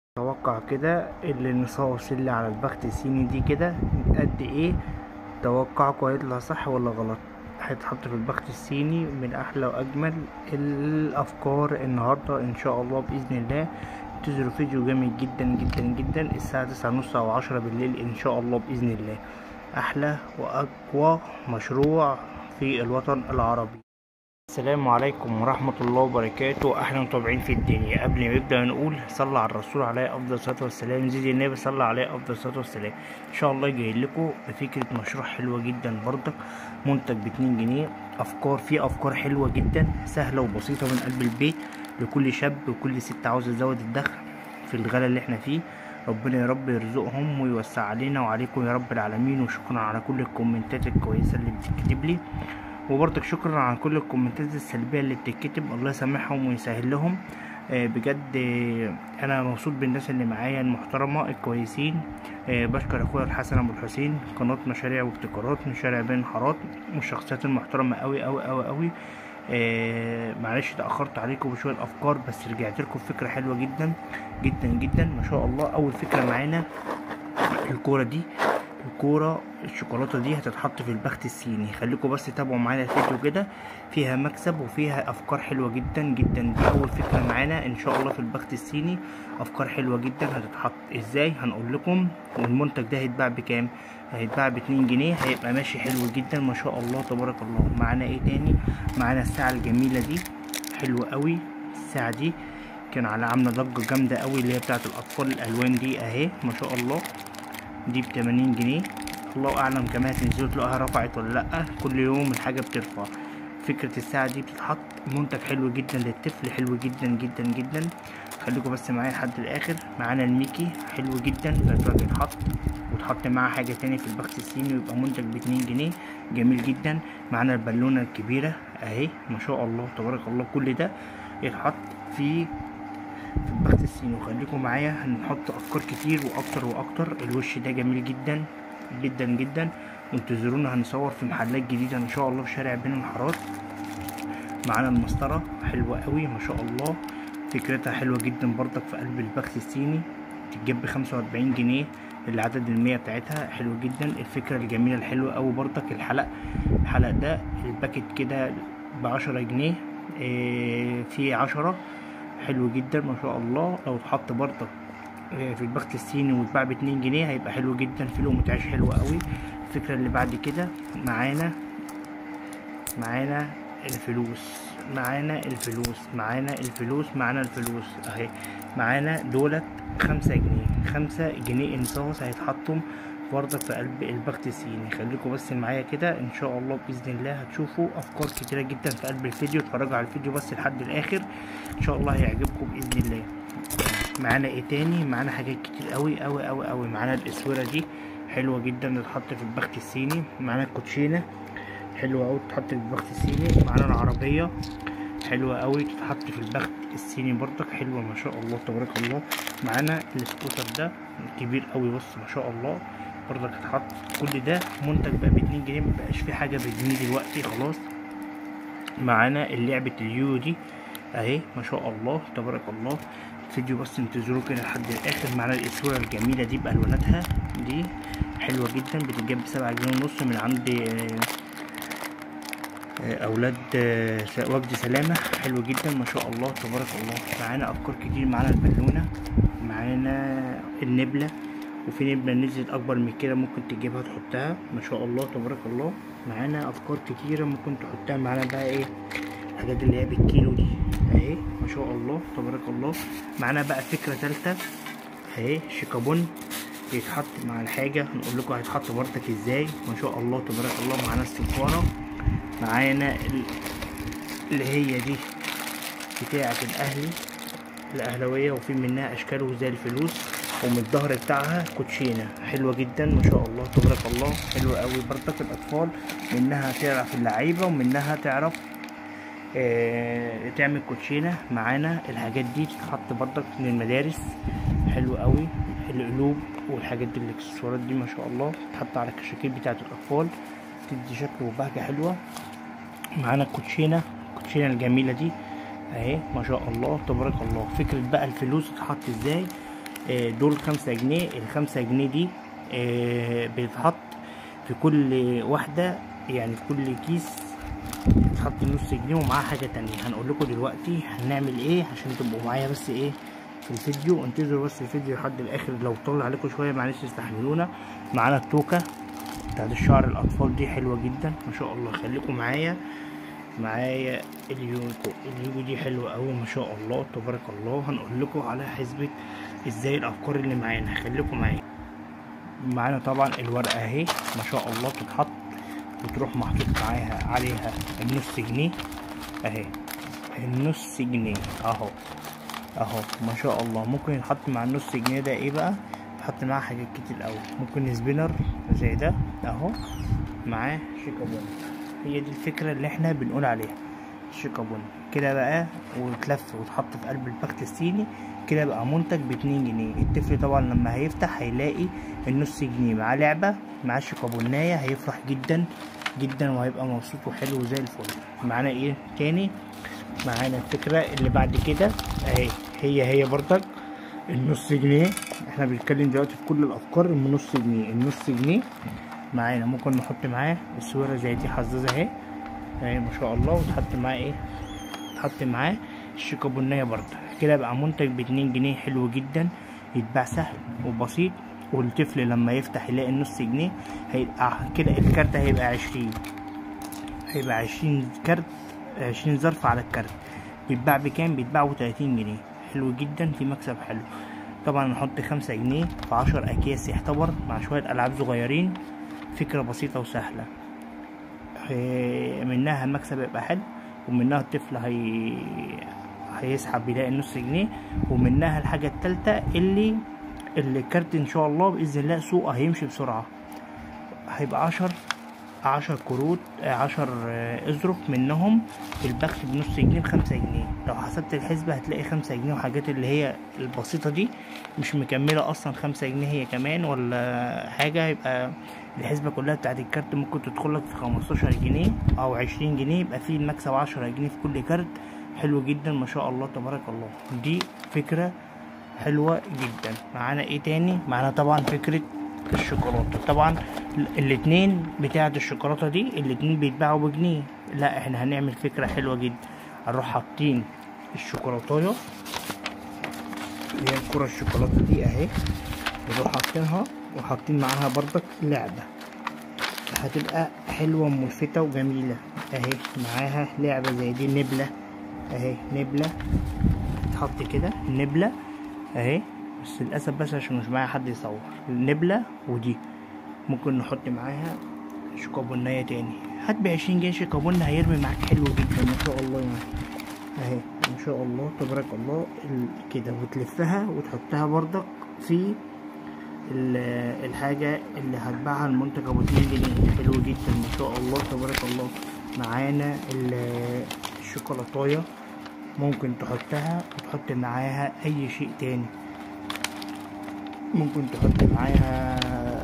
توقع كده اللي النصاص اللي على البخت الصيني دي كده قد ايه توقعكم هيطلع صح ولا غلط هيتحط في البخت الصيني من احلى واجمل الافكار النهارده ان شاء الله باذن الله انتظروا فيديو جامد جدا جدا جدا الساعه تسعة ونص او عشرة بالليل ان شاء الله باذن الله احلى واقوى مشروع في الوطن العربي السلام عليكم ورحمة الله وبركاته أهلا متابعين في الدنيا قبل ما نبدأ نقول صلى على الرسول عليه أفضل الصلاة والسلام زيد النبي صلى عليه أفضل الصلاة والسلام إن شاء الله جاي لكم بفكرة مشروع حلوة جدا برضك منتج باتنين جنيه أفكار فيه أفكار حلوة جدا سهلة وبسيطة من قلب البيت لكل شاب وكل ست عاوز يزود الدخل في الغلا اللي احنا فيه ربنا يا رب يرزقهم ويوسع علينا وعليكم يا رب العالمين وشكرا على كل الكومنتات الكويسة اللي بتتكتب لي وبرضك شكرا على كل الكومنتات السلبية اللي بتتكتب الله يسامحهم ويسهل لهم آه بجد آه انا مبسوط بالناس اللي معايا المحترمة الكويسين آه بشكر اخويا الحسن ابو الحسين قناة مشاريع وابتكارات من شارع بين حارات والشخصيات المحترمة اوي اوي اوي اوي معلش اتاخرت عليكم بشويه افكار بس رجعت لكم بفكره حلوه جدا جدا جدا ما شاء الله اول فكره معانا الكوره دي الكوره الشوكولاته دي هتتحط في البخت الصيني خليكم بس تابعوا معانا الفيديو كده فيها مكسب وفيها افكار حلوه جدا جدا دي اول فكره معانا ان شاء الله في البخت الصيني افكار حلوه جدا هتتحط ازاي هنقول لكم والمنتج ده هيتباع بكام هيتباع باتنين جنيه هيبقى ماشي حلو جدا ما شاء الله تبارك الله معانا ايه تاني معانا الساعه الجميله دي حلوه قوي الساعه دي كان على عامله ضجه جامده قوي اللي هي بتاعه الاطفال الالوان دي اهي ما شاء الله دي بتمانين جنيه الله اعلم كمان هتنزلوا تلاقوها رفعت ولا لا كل يوم الحاجه بترفع فكره الساعه دي بتتحط منتج حلو جدا للطفل حلو جدا جدا جدا خليكم بس معايا لحد الاخر معانا الميكي حلو جدا بيتحط يتحط وتحط معاه حاجه تاني في البخت الصيني ويبقى منتج باتنين جنيه جميل جدا معانا البالونه الكبيره اهي ما شاء الله تبارك الله كل ده يتحط في في البخت الصيني وخليكم معايا هنحط افكار كتير واكتر واكتر الوش ده جميل جدا جدا جدا وانتظرونا هنصور في محلات جديده ان شاء الله في شارع بين الحارات معانا المسطره حلوه قوي ما شاء الله فكرتها حلوه جدا برضك في قلب البخت الصيني تتجاب بخمسة وأربعين جنيه العدد المية بتاعتها حلو جدا الفكرة الجميلة الحلوة أوي برضك الحلق الحلق ده الباكت كده بعشرة جنيه إيه في عشرة حلو جدا ما شاء الله لو اتحط برضك في البخت الصيني واتباع باتنين جنيه هيبقى حلو جدا في له متعاش حلوة قوي الفكرة اللي بعد كده معانا معانا الفلوس معانا الفلوس معانا الفلوس معانا الفلوس اهي معانا دولت خمسة جنيه خمسة جنيه انصاص هيتحطوا برضك في قلب البخت الصيني خليكم بس معايا كده ان شاء الله باذن الله هتشوفوا افكار كتيره جدا في قلب الفيديو اتفرجوا على الفيديو بس لحد الاخر ان شاء الله هيعجبكم باذن الله معانا ايه تاني معانا حاجات كتير قوي قوي قوي قوي معانا الاسوره دي حلوه جدا تتحط في البخت الصيني معانا الكوتشينه حلوه قوي تتحط في البخت الصيني معانا العربيه حلوه قوي تتحط في البخت الصيني برضك حلوه ما شاء الله تبارك الله معانا السكوتر ده كبير قوي بص ما شاء الله برضك هتحط كل ده منتج بقى باتنين جنيه مبقاش في حاجه بجنيه دلوقتي خلاص معانا لعبه اليو دي اهي ما شاء الله تبارك الله فيديو بس انتظروه كده لحد الاخر معانا الاسوره الجميله دي بالواناتها دي حلوه جدا بتتجاب بسبعة جنيه ونص من عند اولاد وجد سلامه حلو جدا ما شاء الله تبارك الله معانا افكار كتير معانا البالونه معانا النبله وفي نبله نزلت اكبر من كده ممكن تجيبها تحطها ما شاء الله تبارك الله معانا افكار كتيره ممكن تحطها معانا بقى ايه الحاجات اللي هي بالكيلو دي اهي ما شاء الله تبارك الله معانا بقى فكره ثالثه اهي شيكابون بيتحط مع الحاجه هنقول لكم هيتحط برضك ازاي ما شاء الله تبارك الله معانا الصفاره معانا اللي هي دي بتاعه الاهلي الاهلاويه وفي منها اشكال زي الفلوس ومن الظهر بتاعها كوتشينه حلوه جدا ما شاء الله تبارك الله حلوه قوي برضك الاطفال منها تعرف اللعيبه ومنها تعرف آه تعمل كوتشينه معانا الحاجات دي تتحط برضك من المدارس حلو قوي القلوب والحاجات دي الاكسسوارات دي ما شاء الله تتحط على الكشاكيل بتاعه الاطفال تدي شكل وبهجه حلوه معانا الكوتشينه الكوتشينه الجميله دي اهي ما شاء الله تبارك الله فكره بقى الفلوس تتحط ازاي آه، دول خمسة جنيه الخمسة جنيه دي آه، بيتحط في كل واحدة يعني في كل كيس بيتحط نص جنيه ومعاه حاجة تانية هنقول لكم دلوقتي هنعمل ايه عشان تبقوا معايا بس ايه في الفيديو انتظروا بس الفيديو لحد الاخر لو طول عليكم شوية معلش استحملونا معانا التوكة بتاعت الشعر الاطفال دي حلوة جدا ما شاء الله خليكم معايا معايا اليوكو اليوكو دي حلوة أوي ما شاء الله تبارك الله هنقول لكم على حسبة ازاي الأفكار اللي معانا خليكم معايا معانا طبعا الورقة اهي ما شاء الله تتحط وتروح محطوط معاها عليها النص جنيه اهي النص جنيه اهو اهو ما شاء الله ممكن يتحط مع النص جنيه ده ايه بقى يحط معاه حاجات كتير قوي ممكن سبينر زي ده اهو معاه شيكابون هي دي الفكرة اللي احنا بنقول عليها الشيكابون كده بقى وتلف وتحط في قلب البخت الصيني كده بقى منتج باتنين جنيه الطفل طبعا لما هيفتح هيلاقي النص جنيه معاه لعبة معاه شيكابوناية هيفرح جدا جدا وهيبقى مبسوط وحلو زي الفل معانا ايه تاني معانا الفكرة اللي بعد كده اهي هي هي برضك النص جنيه احنا بنتكلم دلوقتي في كل الافكار النص جنيه النص جنيه معانا ممكن نحط معاه الصورة زي دي حظاظة اهي اهي ما شاء الله وتحط معاه ايه تحط معاه الشيكابونية برضه كده بقى منتج باتنين جنيه حلو جدا يتباع سهل وبسيط والطفل لما يفتح يلاقي النص جنيه هيبقى كده الكارت هيبقى عشرين هيبقى عشرين كارت عشرين ظرف على الكارت بيتباع بكام بيتباع بتلاتين جنيه حلو جدا في مكسب حلو طبعا نحط خمسة جنيه في عشر أكياس يعتبر مع شوية ألعاب صغيرين فكرة بسيطة وسهلة منها المكسب يبقى حلو ومنها الطفل هي... هيسحب يلاقي النص جنيه ومنها الحاجة التالتة اللي اللي الكارت ان شاء الله بإذن الله سوقه هيمشي بسرعة هيبقى عشر عشر كروت عشر اظرف منهم البخت بنص جنيه بخمسة جنيه لو حسبت الحسبة هتلاقي خمسة جنيه وحاجات اللي هي البسيطة دي مش مكملة اصلا خمسة جنيه هي كمان ولا حاجة يبقى الحسبة كلها بتاعت الكارت ممكن تدخلك في خمستاشر جنيه او عشرين جنيه يبقى فيه المكسب عشرة جنيه في كل كارت حلو جدا ما شاء الله تبارك الله دي فكرة حلوة جدا معانا ايه تاني معانا طبعا فكرة الشوكولاتة طبعا الاتنين بتاعة الشوكولاتة دي الاتنين بيتباعوا بجنيه لا احنا هنعمل فكرة حلوة جدا هنروح حاطين الشوكولاتاية اللي هي الكرة الشوكولاتة دي اهي نروح حاطينها وحاطين معاها برضك لعبة هتبقى حلوة وملفتة وجميلة اهي معاها لعبة زي دي نبلة اهي نبلة تحط كده نبلة اهي بس للاسف بس عشان مش معايا حد يصور النبلة ودي ممكن نحط معاها شيكابوناية تاني هات بعشرين جنيه شيكابون هيرمي معاك حلو جدا ما شاء الله يعني اهي ما شاء الله تبارك الله كده وتلفها وتحطها برضك في الحاجة اللي هتباعها المنتج ابو اتنين جنيه حلو جدا ما شاء الله تبارك الله معانا الشوكولاتاية ممكن تحطها وتحط معاها اي شيء تاني ممكن تحط معاها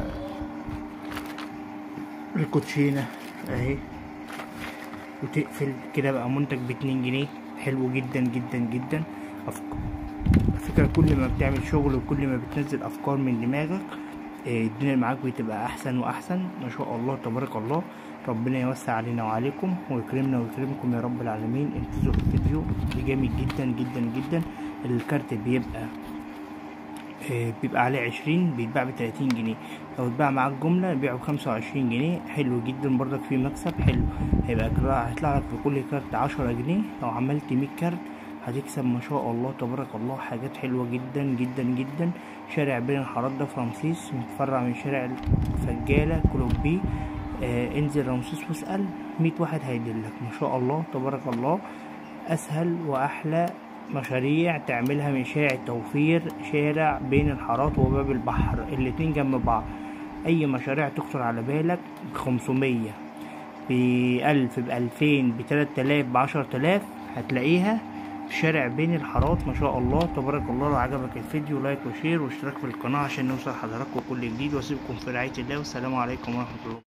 الكوتشينة اهي وتقفل كده بقى منتج باتنين جنيه حلو جدا جدا جدا فكرة كل ما بتعمل شغل وكل ما بتنزل افكار من دماغك الدنيا معاك بتبقى احسن واحسن ما شاء الله تبارك الله ربنا يوسع علينا وعليكم ويكرمنا ويكرمكم يا رب العالمين انتظروا الفيديو جامد جدا جدا جدا الكارت بيبقى بيبقى عليه عشرين بيتباع بتلاتين جنيه لو اتباع معاك جملة بيبيعه بخمسة وعشرين جنيه حلو جدا برضك فيه مكسب حلو هيبقى هيطلع لك في كل كارت عشرة جنيه لو عملت مية كارت هتكسب ما شاء الله تبارك الله حاجات حلوة جدا جدا جدا شارع بين الحارات ده في رمسيس متفرع من شارع الفجالة كلوبي آه انزل رمسيس واسأل مية واحد هيدلك ما شاء الله تبارك الله أسهل وأحلى مشاريع تعملها من شارع التوفير شارع بين الحارات وباب البحر الاتنين جنب بعض اي مشاريع تخطر على بالك بخمسمية بألف بألفين بتلات آلاف بعشر تلاف هتلاقيها في شارع بين الحارات ما شاء الله تبارك الله لو عجبك الفيديو لايك وشير واشتراك في القناة عشان نوصل حضراتكم كل جديد واسيبكم في رعاية الله والسلام عليكم ورحمة الله